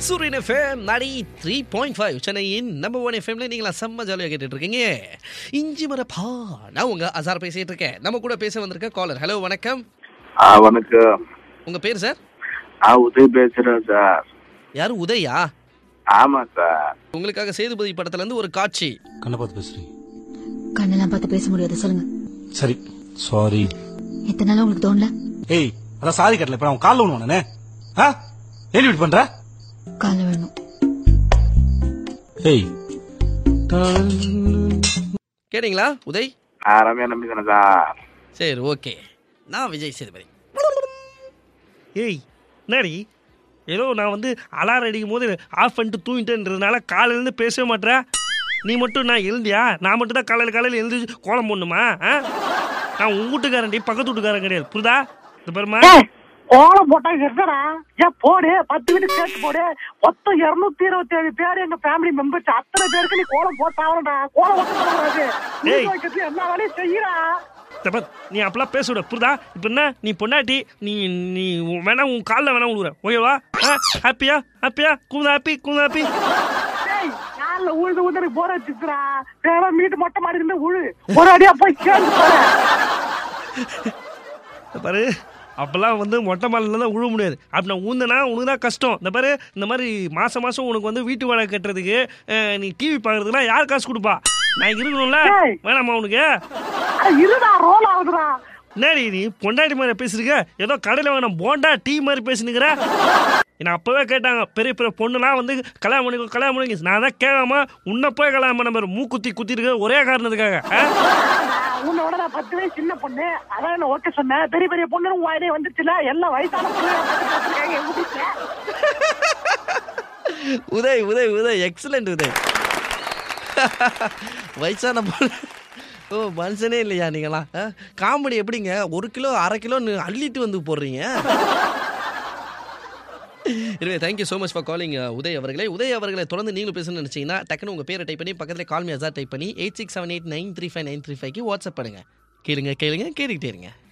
சூரியன் FM ninety three point five சென்னையின் number one எஃப்எம்ல நீங்களா செம்ம ஜாலியாக கேட்டுட்டு இருக்கீங்க இஞ்சி மரப்பா நான் உங்க அசார் பேசிட்டு இருக்கேன் நம்ம கூட பேச வந்திருக்க காலர் ஹலோ வணக்கம் ஆ வணக்கம் உங்க பேர் சார் நான் உதய் பேசுறேன் சார் யாரு உதயா ஆமா சார் உங்களுக்காக சேதுபதி படத்துல இருந்து ஒரு காட்சி கண்ணை பார்த்து பேசுறீங்க கண்ணெல்லாம் பார்த்து பேச முடியாது சொல்லுங்க சரி சாரி எத்தனை நாள் உங்களுக்கு தோணல ஏய் அதான் சாரி கட்டல இப்ப அவன் காலில் ஒண்ணு நானே ஆ ஏன் இப்படி பண்ற காலை வேணும் ஏய் கேட்டீங்களா உதய் நான் ரம்யா நம்பி தானே சார் சரி ஓகே நான் விஜய் சேதுபதி ஏய் என்னடி ஏதோ நான் வந்து அலாரம் அடிக்கும் போது ஆஃப் பண்ணிட்டு தூங்கிட்டேன்றதுனால காலையிலேருந்து பேசவே மாட்டேற நீ மட்டும் நான் எழுந்தியா நான் மட்டும் தான் காலையில் காலையில் எழுந்திரிச்சு கோலம் போடணுமா ஆ நான் உங்க வீட்டுக்காரன்டி பக்கத்து வீட்டுக்காரன் கிடையாது புரியுதா இந்த பாருமா கோலம் போட்டா என்னடா ஏன் போடு பத்து வீட்டுக்கு சேர்த்து போடு மொத்தம் இருநூத்தி இருபத்தி ஏழு பேர் எங்க ஃபேமிலி மெம்பர்ஸ் அத்தனை பேருக்கு நீ கோலம் போட்டாவலடா கோலம் போட்டு ஏய். வைக்கிறது எல்லா வேலையும் செய்யறா இந்த பார், நீ அப்பெல்லாம் பேச விட புரியுதா இப்போ என்ன நீ பொண்டாட்டி நீ நீ உன் வேணா உன் காலில் வேணா விழுவுறேன் ஓகேவா ஆ ஹாப்பியா ஹாப்பியா கூந்தா ஹாப்பி கூந்தா ஹாப்பி ஏய் காலில் உழுது உழுது போற வச்சுக்கிறா வேற மீட்டு மொட்டை மாடி இருந்து உழு ஒரு அடியா போய் சேர்ந்து போற இந்த பாரு அப்பெல்லாம் வந்து மொட்டை மாலில் தான் உழ முடியாது அப்படி நான் ஊந்தனா உனக்கு தான் கஷ்டம் இந்த பாரு இந்த மாதிரி மாதம் மாதம் உனக்கு வந்து வீட்டு வாடகை கட்டுறதுக்கு அஹ், நீ டிவி பார்க்கறதுக்குலாம் யார் காசு கொடுப்பா நான் இருக்கணும்ல ஏய். வேணாமா உனக்கு அட, இருடா ரோல் ஆகுதுடா என்னடி நீ பொண்டாட்டி மாதிரி பேசுறீங்க ஏதோ கடையில் வேணும் போண்டா டீ மாதிரி பேசுனுங்கிற என்ன அப்பவே கேட்டாங்க பெரிய பெரிய பொண்ணுலாம் வந்து கல்யாணம் பண்ணிக்கோ கல்யாணம் பண்ணிக்க நான் தான் கேட்காம உன்னை போய் கல்யாணம் பண்ண மாதிரி மூக்குத்தி குத்தி இருக்க ஒரே காரணத்துக்காக ஆ? உன்னோட நான் பத்து வயசு சின்ன பொண்ணு அதான் என்ன ஓகே சொன்னேன் பெரிய பெரிய பொண்ணு உன் வாயிலே வந்துச்சுல எல்லாம் வயசான பொண்ணு பார்த்துருக்காங்க எங்க வீட்டுல உதய் உதய் உதய் எக்ஸலண்ட் உதய் வயசான பொண்ணு ஓ மனுஷனே இல்லையா நீங்களா காமெடி எப்படிங்க ஒரு கிலோ அரை கிலோ அள்ளிட்டு வந்து போடுறீங்க எனவே thank you so much for calling Uday அவர்களே உதய் அவர்களை தொடர்ந்து நீங்களும் பேசணும்னு நினச்சிங்கன்னா டக்குன்னு உங்கள் பேரை டைப் பண்ணி பக்கத்தில் கால் மீ அசார் டைப் பண்ணி eight six seven eight nine three five nine three ஃபைவ்க்கு வாட்ஸ்அப் பண்ணுங்கள் கேளுங்க கேளுங்க கேட்டுக்கிட்டே இருங்க